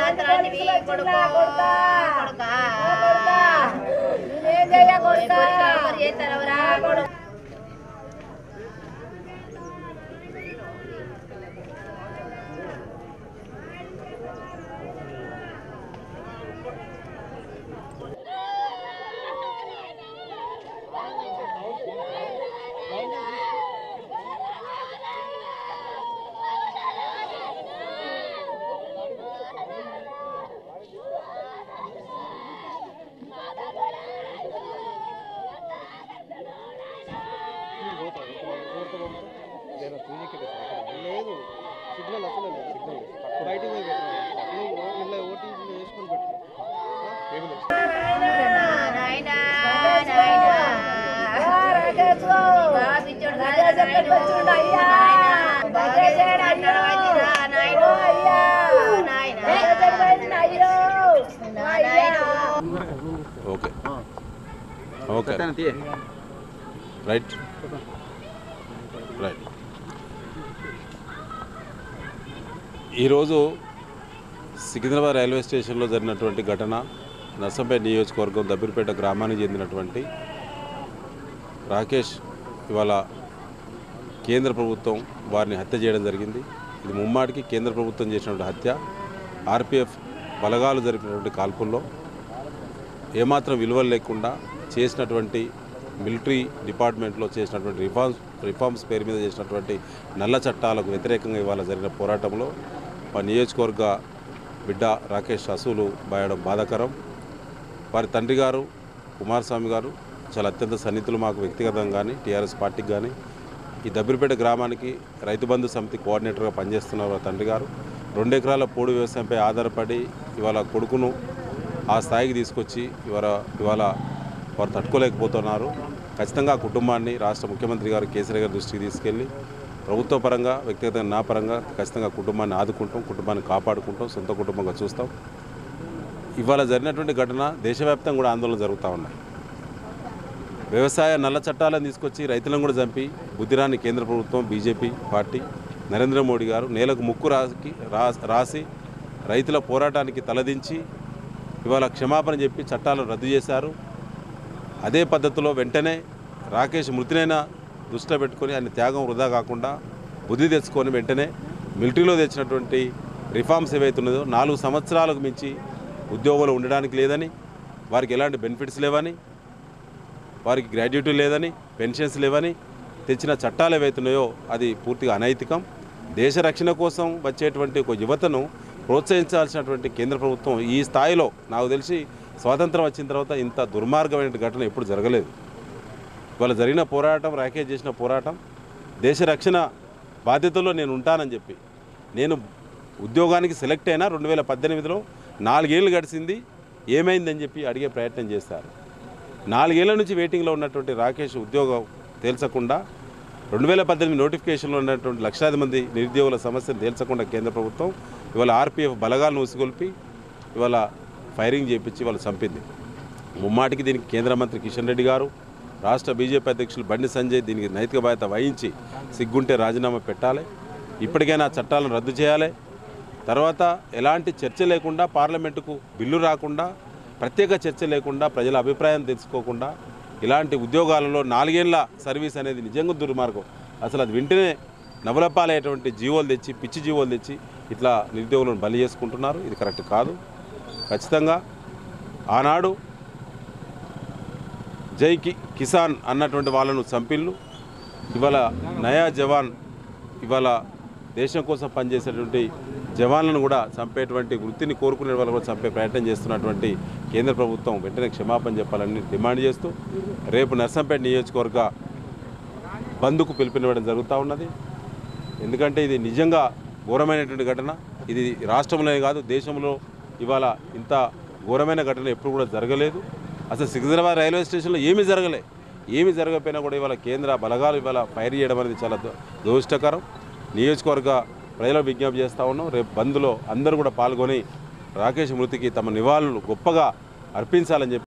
మాత్రాన్ని మీ కొడుకు కొడుకా నేనేం చెయ్య కొడుకా? ఎవరు చేస్తారవరా కొడుకు లేదు సిగ్నల్ అసలు లేదు సిగ్నల్ బయటికి పోయి పెట్టు నువ్వు ఇలా ఓటీపీ వేసుకొని పెట్టు కేబుల్ నాయనా నాయనా ఆ, రాకేష్ బాగా పిచ్చోడు కాదురా రాకేష్ ఎక్కడికి వచ్చిండు అయ్యా? రాకేష్ ఏడు అయ్యో? నాయనా ఓ అయ్యా? నాయనా రాకేష్ ఎక్కడికి పోయిండు అయ్యో? ఓ అయ్యా? ఓకే ఓకే రైట్ రైట్ ఈరోజు సికింద్రాబాద్ రైల్వే స్టేషన్లో జరిగినటువంటి ఘటన నర్సంపేట నియోజకవర్గం దబ్బిరిపేట గ్రామానికి చెందినటువంటి రాకేష్ ఇవాళ కేంద్ర ప్రభుత్వం వారిని హత్య చేయడం జరిగింది ఇది ముమ్మాటికి కేంద్ర ప్రభుత్వం చేసినటువంటి హత్య ఆర్పిఎఫ్ బలగాలు జరిపినటువంటి కాల్పుల్లో ఏమాత్రం విలువలు లేకుండా చేసినటువంటి మిలిటరీ డిపార్ట్మెంట్లో చేసినటువంటి రిఫార్మ్స్ రిఫార్మ్స్ పేరు మీద చేసినటువంటి నల్ల చట్టాలకు వ్యతిరేకంగా ఇవాళ జరిగిన పోరాటంలో మా నియోజకవర్గ బిడ్డ రాకేష్ అసూలు బాయడం బాధాకరం వారి తండ్రి గారు కుమారస్వామి గారు చాలా అత్యంత సన్నిహితులు మాకు వ్యక్తిగతంగా కానీ టీఆర్ఎస్ పార్టీకి కానీ ఈ దబ్బిరిపేట గ్రామానికి రైతు బంధు సమితి కోఆర్డినేటర్గా పనిచేస్తున్నారు వారి తండ్రి గారు రెండు ఎకరాల పోడు వ్యవసాయంపై ఆధారపడి ఇవాళ కొడుకును ఆ స్థాయికి తీసుకొచ్చి ఇవాళ ఇవాళ వారు తట్టుకోలేకపోతున్నారు ఖచ్చితంగా ఆ కుటుంబాన్ని రాష్ట్ర ముఖ్యమంత్రి గారు కేసీఆర్ గారి దృష్టికి తీసుకెళ్ళి ప్రభుత్వ పరంగా వ్యక్తిగతంగా నా పరంగా ఖచ్చితంగా కుటుంబాన్ని ఆదుకుంటాం కుటుంబాన్ని కాపాడుకుంటాం సొంత కుటుంబంగా చూస్తాం ఇవాళ జరిగినటువంటి ఘటన దేశవ్యాప్తంగా కూడా ఆందోళన జరుగుతూ ఉన్నాయి వ్యవసాయ నల్ల చట్టాలను తీసుకొచ్చి రైతులను కూడా చంపి బుద్ధిరాని కేంద్ర ప్రభుత్వం బీజేపీ పార్టీ నరేంద్ర మోడీ గారు నేలకు ముక్కు రాసి రా- రాసి రైతుల పోరాటానికి తలదించి ఇవాళ క్షమాపణ చెప్పి చట్టాలను రద్దు చేశారు అదే పద్ధతిలో వెంటనే రాకేష్ మృతినైనా దృష్టిలో పెట్టుకొని ఆయన త్యాగం వృధా కాకుండా బుద్ధి తెచ్చుకొని వెంటనే మిలిటరీలో తెచ్చినటువంటి రిఫార్మ్స్ ఏవైతున్నదో నాలుగు సంవత్సరాలకు మించి ఉద్యోగంలో ఉండడానికి లేదని వారికి ఎలాంటి బెనిఫిట్స్ లేవని వారికి గ్రాడ్యుయేటీ లేదని పెన్షన్స్ లేవని తెచ్చిన చట్టాలు ఏవైతున్నాయో అది పూర్తిగా అనైతికం దేశ రక్షణ కోసం వచ్చేటువంటి ఒక యువతను ప్రోత్సహించాల్సినటువంటి కేంద్ర ప్రభుత్వం ఈ స్థాయిలో నాకు తెలిసి స్వాతంత్రం వచ్చిన తర్వాత ఇంత దుర్మార్గమైన ఘటన ఎప్పుడు జరగలేదు ఇవాళ జరిగిన పోరాటం రాకేష్ చేసిన పోరాటం దేశ రక్షణ బాధ్యతలో నేను ఉంటానని చెప్పి నేను ఉద్యోగానికి సెలెక్ట్ అయినా రెండు వేల పద్దెనిమిదిలో నాలుగేళ్ళు గడిచింది ఏమైందని చెప్పి అడిగే ప్రయత్నం చేశారు నాలుగేళ్ల నుంచి వెయిటింగ్లో ఉన్నటువంటి రాకేష్ ఉద్యోగం తేల్చకుండా రెండు వేల పద్దెనిమిది నోటిఫికేషన్లో ఉన్నటువంటి లక్షలాది మంది నిరుద్యోగుల సమస్యను తేల్చకుండా కేంద్ర ప్రభుత్వం ఇవాళ ఆర్పీఎఫ్ బలగాలను ఉసిగొల్పి ఇవాళ ఫైరింగ్ చేయించి వాళ్ళు చంపింది ముమ్మాటికి దీనికి కేంద్ర మంత్రి కిషన్ రెడ్డి గారు రాష్ట్ర బీజేపీ అధ్యక్షులు బండి సంజయ్ దీనికి నైతిక బాధ్యత వహించి సిగ్గుంటే రాజీనామా పెట్టాలి ఇప్పటికైనా చట్టాలను రద్దు చేయాలి తర్వాత ఎలాంటి చర్చ లేకుండా పార్లమెంటుకు బిల్లు రాకుండా ప్రత్యేక చర్చ లేకుండా ప్రజల అభిప్రాయం తెలుసుకోకుండా ఇలాంటి ఉద్యోగాలలో నాలుగేళ్ల సర్వీస్ అనేది నిజంగా దుర్మార్గం అసలు అది వింటనే నవలపాలయ్యేటువంటి జీవోలు తెచ్చి పిచ్చి జీవోలు తెచ్చి ఇట్లా నిరుద్యోగులను బలి చేసుకుంటున్నారు ఇది కరెక్ట్ కాదు ఖచ్చితంగా ఆనాడు జై కి కిసాన్ అన్నటువంటి వాళ్ళను చంపిళ్ళు ఇవాళ నయా జవాన్ ఇవాళ దేశం కోసం పనిచేసేటువంటి జవాన్లను కూడా చంపేటువంటి వృత్తిని కోరుకునే వాళ్ళు కూడా చంపే ప్రయత్నం చేస్తున్నటువంటి కేంద్ర ప్రభుత్వం వెంటనే క్షమాపణ చెప్పాలని డిమాండ్ చేస్తూ రేపు నర్సంపేట నియోజకవర్గ బంద్కు పిలుపునివ్వడం జరుగుతూ ఉన్నది ఎందుకంటే ఇది నిజంగా ఘోరమైనటువంటి ఘటన ఇది రాష్ట్రంలోనే కాదు దేశంలో ఇవాళ ఇంత ఘోరమైన ఘటన ఎప్పుడు కూడా జరగలేదు అసలు సికింద్రాబాద్ రైల్వే స్టేషన్లో ఏమీ జరగలే ఏమీ జరగకపోయినా కూడా ఇవాళ కేంద్ర బలగాలు ఇవాళ ఫైర్ చేయడం అనేది చాలా దు- దురదృష్టకరం నియోజకవర్గ ప్రజలకు విజ్ఞప్తి చేస్తూ ఉన్నాం రేపు బంద్లో అందరూ కూడా పాల్గొని రాకేష్ మృతికి తమ నివాళులు గొప్పగా అర్పించాలని చెప్పి